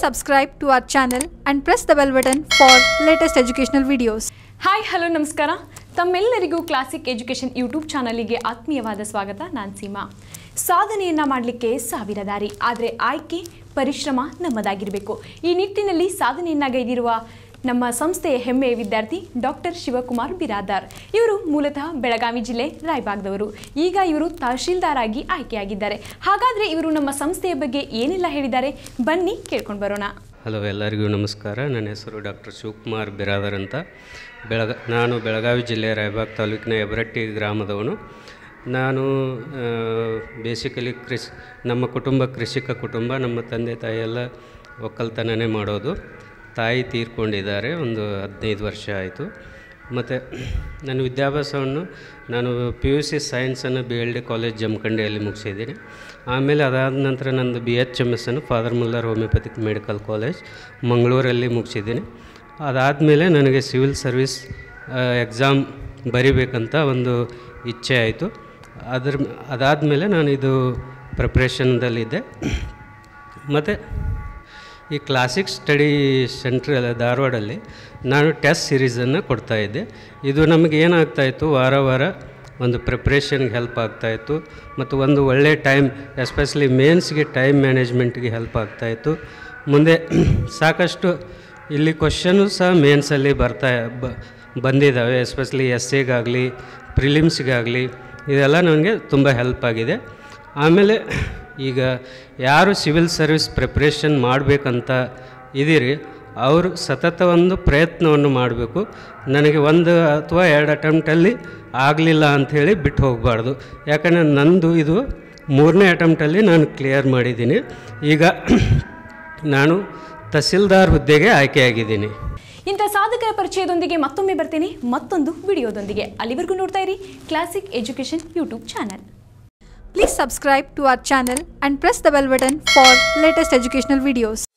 subscribe to our channel and press the bell button for latest educational videos. Hi hello ನಮಸ್ಕಾರ ತಮ್ಮೆಲ್ಲರಿಗೂ classic education YouTube ಚಾನಲಿಗೆ ಆತ್ಮೀಯವಾದ ಸ್ವಾಗತ ನಾನು ಸೀಮಾ ಸಾಧನೆಯನ್ನು ಮಾಡಲಿಕ್ಕೆ ಸಾವಿರ ದಾರಿ ಆದರೆ ಆಯ್ಕೆ ಪರಿಶ್ರಮ ನಮ್ಮದಾಗಿರಬೇಕು ಈ ನಿಟ್ಟಿನಲ್ಲಿ ಸಾಧನೆಯನ್ನು ಗೈದಿರುವ ನಮ್ಮ ಸಂಸ್ಥೆಯ ಹೆಮ್ಮೆಯ ವಿದ್ಯಾರ್ಥಿ ಡಾಕ್ಟರ್ ಶಿವಕುಮಾರ್ ಬಿರಾದಾರ್ ಇವರು ಮೂಲತಃ ಬೆಳಗಾವಿ ಜಿಲ್ಲೆ ರಾಯಬಾಗ್ದವರು ಈಗ ಇವರು ತಹಶೀಲ್ದಾರ್ ಆಗಿ ಆಯ್ಕೆಯಾಗಿದ್ದಾರೆ ಹಾಗಾದರೆ ಇವರು ನಮ್ಮ ಸಂಸ್ಥೆಯ ಬಗ್ಗೆ ಏನೆಲ್ಲ ಹೇಳಿದ್ದಾರೆ ಬನ್ನಿ ಕೇಳ್ಕೊಂಡು ಬರೋಣ ಹಲೋ ಎಲ್ಲರಿಗೂ ನಮಸ್ಕಾರ ನನ್ನ ಹೆಸರು ಡಾಕ್ಟರ್ ಶಿವಕುಮಾರ್ ಬಿರಾದರ್ ಅಂತ ಬೆಳಗ ನಾನು ಬೆಳಗಾವಿ ಜಿಲ್ಲೆ ರಾಯಬಾಗ್ ತಾಲೂಕಿನ ಹೆಬರಟ್ಟಿ ಗ್ರಾಮದವನು ನಾನು ಬೇಸಿಕಲಿ ಕೃಷಿ ನಮ್ಮ ಕುಟುಂಬ ಕೃಷಿಕ ಕುಟುಂಬ ನಮ್ಮ ತಂದೆ ತಾಯಿ ಎಲ್ಲ ಒಕ್ಕಲ್ತನನೇ ಮಾಡೋದು ತಾಯಿ ತೀರ್ಕೊಂಡಿದ್ದಾರೆ ಒಂದು ಹದಿನೈದು ವರ್ಷ ಆಯಿತು ಮತ್ತು ನನ್ನ ವಿದ್ಯಾಭ್ಯಾಸವನ್ನು ನಾನು ಪಿ ಯು ಸಿ ಸೈನ್ಸನ್ನು ಬಿ ಎಲ್ ಡಿ ಕಾಲೇಜ್ ಜಮಖಂಡಿಯಲ್ಲಿ ಮುಗಿಸಿದ್ದೀನಿ ಆಮೇಲೆ ಅದಾದ ನಂತರ ನಂದು ಬಿ ಎಚ್ ಎಮ್ ಎಸ್ಸನ್ನು father Muller homeopathic medical college ಮಂಗಳೂರಲ್ಲಿ ಮುಗಿಸಿದ್ದೀನಿ ಅದಾದಮೇಲೆ ನನಗೆ ಸಿವಿಲ್ ಸರ್ವಿಸ್ ಎಕ್ಸಾಮ್ ಬರಿಬೇಕಂತ ಒಂದು ಇಚ್ಛೆ ಆಯಿತು ಅದ್ರ ಅದಾದಮೇಲೆ ನಾನು ಇದು ಪ್ರಿಪ್ರೇಷನ್ದಲ್ಲಿದ್ದೆ ಮತ್ತು ಈ ಕ್ಲಾಸಿಕ್ ಸ್ಟಡಿ ಸೆಂಟ್ರ್ ಧಾರವಾಡಲ್ಲಿ ನಾನು ಟೆಸ್ಟ್ ಸೀರೀಸನ್ನು ಕೊಡ್ತಾಯಿದ್ದೆ ಇದು ನಮಗೆ ಏನಾಗ್ತಾಯಿತ್ತು ವಾರ ವಾರ ಒಂದು ಪ್ರಿಪ್ರೇಷನ್ಗೆ ಹೆಲ್ಪ್ ಆಗ್ತಾಯಿತ್ತು ಮತ್ತು ಒಂದು ಒಳ್ಳೆ ಟೈಮ್ ಎಸ್ಪೆಷಲಿ ಮೇನ್ಸ್ಗೆ ಟೈಮ್ ಮ್ಯಾನೇಜ್ಮೆಂಟ್ಗೆ ಹೆಲ್ಪ್ ಆಗ್ತಾಯಿತ್ತು ಮುಂದೆ ಸಾಕಷ್ಟು ಇಲ್ಲಿ ಕ್ವಶನು ಸಹ ಮೇನ್ಸಲ್ಲಿ ಬರ್ತಾ ಬ ಬಂದಿದ್ದಾವೆ ಎಸ್ಪೆಷಲಿ ಎಸ್ ಎಗಾಗಲಿ ಪ್ರಿಲಿಮ್ಸ್ಗಾಗಲಿ ಇದೆಲ್ಲ ನನಗೆ ತುಂಬ ಹೆಲ್ಪ್ ಆಗಿದೆ ಆಮೇಲೆ ಈಗ ಯಾರು ಸಿವಿಲ್ ಸರ್ವಿಸ್ ಪ್ರಿಪ್ರೇಷನ್ ಮಾಡಬೇಕಂತ ಇದ್ದೀರಿ ಅವರು ಸತತ ಒಂದು ಪ್ರಯತ್ನವನ್ನು ಮಾಡಬೇಕು ನನಗೆ ಒಂದು ಅಥವಾ ಎರಡು ಅಟೆಂಪ್ಟಲ್ಲಿ ಆಗಲಿಲ್ಲ ಅಂಥೇಳಿ ಬಿಟ್ಟು ಹೋಗಬಾರ್ದು ಯಾಕಂದರೆ ನಂದು ಇದು ಮೂರನೇ ಅಟೆಂಪ್ಟಲ್ಲಿ ನಾನು ಕ್ಲಿಯರ್ ಮಾಡಿದ್ದೀನಿ ಈಗ ನಾನು ತಹಸೀಲ್ದಾರ್ ಹುದ್ದೆಗೆ ಆಯ್ಕೆಯಾಗಿದ್ದೀನಿ ಇಂಥ ಸಾಧಕರ ಪರಿಚಯದೊಂದಿಗೆ ಮತ್ತೊಮ್ಮೆ ಬರ್ತೀನಿ ಮತ್ತೊಂದು ವಿಡಿಯೋದೊಂದಿಗೆ ಅಲ್ಲಿವರೆಗೂ ನೋಡ್ತಾ ಇರಿ classic education YouTube channel Please subscribe to our channel and press the bell button for latest educational videos.